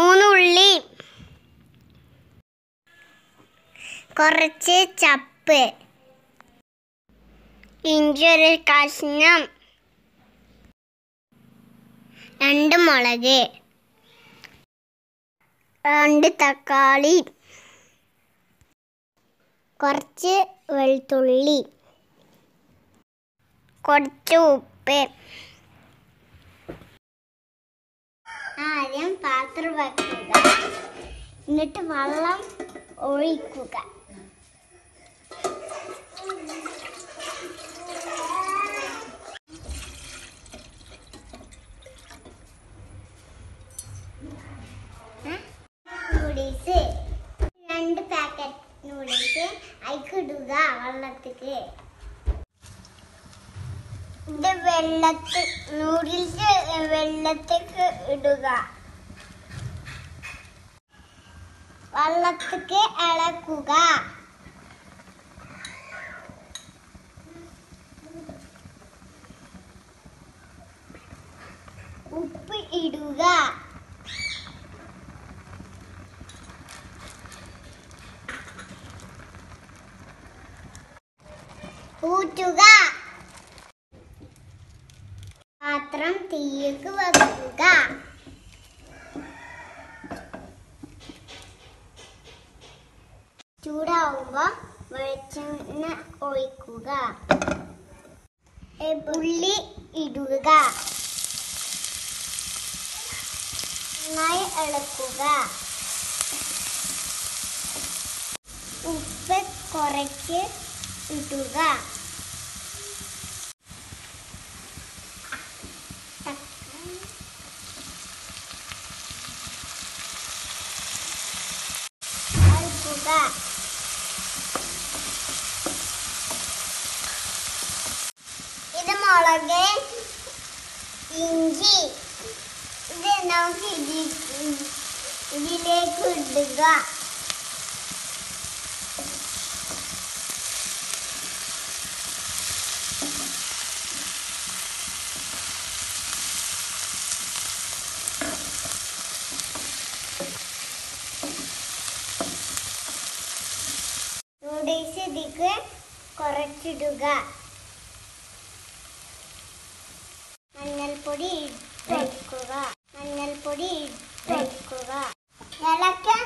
മൂന്ന് ഉള്ളി കുറച്ച് ചപ്പ് ഇഞ്ചി ഒരു കഷ്ണം രണ്ട് മുളക് രണ്ട് തക്കാളി കുറച്ച് വെളുത്തുള്ളി കുറച്ച് ഉപ്പ് ആദ്യം പാത്രം വെക്കുക എന്നിട്ട് വെള്ളം ഒഴിക്കുക നൂഡിൽസ് രണ്ട് പാക്കറ്റ് നൂഡിൽസ് അയക്കിടുക വെള്ളത്തിക്ക് ഇത് വെള്ളത്തിൽ നൂഡിൽസ് വെള്ളത്തേക്ക് ഇടുക വെള്ളത്തിക്ക് ഇളക്കുക ഉപ്പ് ഇടുക ഊറ്റുക പാത്രം തീയ്ക്ക് വെക്കുക ചൂടാവുമ്പോ വെളിച്ചെണ്ണ ഒഴിക്കുക ഏ, ഉള്ളി ഇടുക നന്നായി ഇളക്കുക ഉപ്പ് കുറച്ച് ഇടുക ഇളക്കുക ഇത് മുളക് ഇഞ്ചി ഇത് നമുക്ക് ഇതി- ഇതിലേക്ക് ഇടുക നൂഡിൽസ് ഇതിക്ക് കുറച്ചിടുക മഞ്ഞൾപ്പൊടി ഇട്ടൊഴിക്കുക മഞ്ഞൾപ്പൊടി ഇട്ടൊഴിക്കുക ഇളക്കാൻ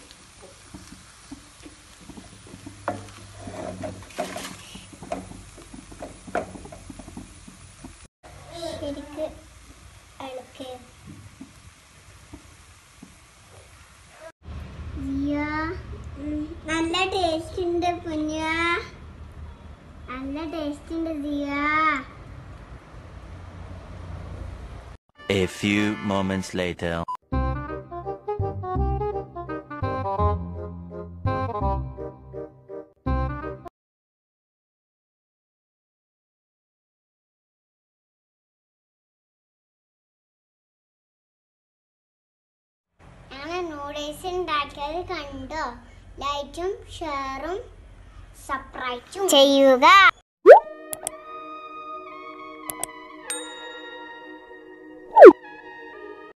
ശരിക്ക് ഇളക്കുക ജിയ നല്ല ടേസ്റ്റ് ഉണ്ട് കുഞ്ഞ നല്ല ടേസ്റ്റ് ഉണ്ട് Jiya A few moments later. ഞാൻ നൂഡിൽസ് ഉണ്ടാക്കിയത് കണ്ടോ ലൈറ്റും ഷെയറും സബ്സ്ക്രൈബും ചെയ്യുക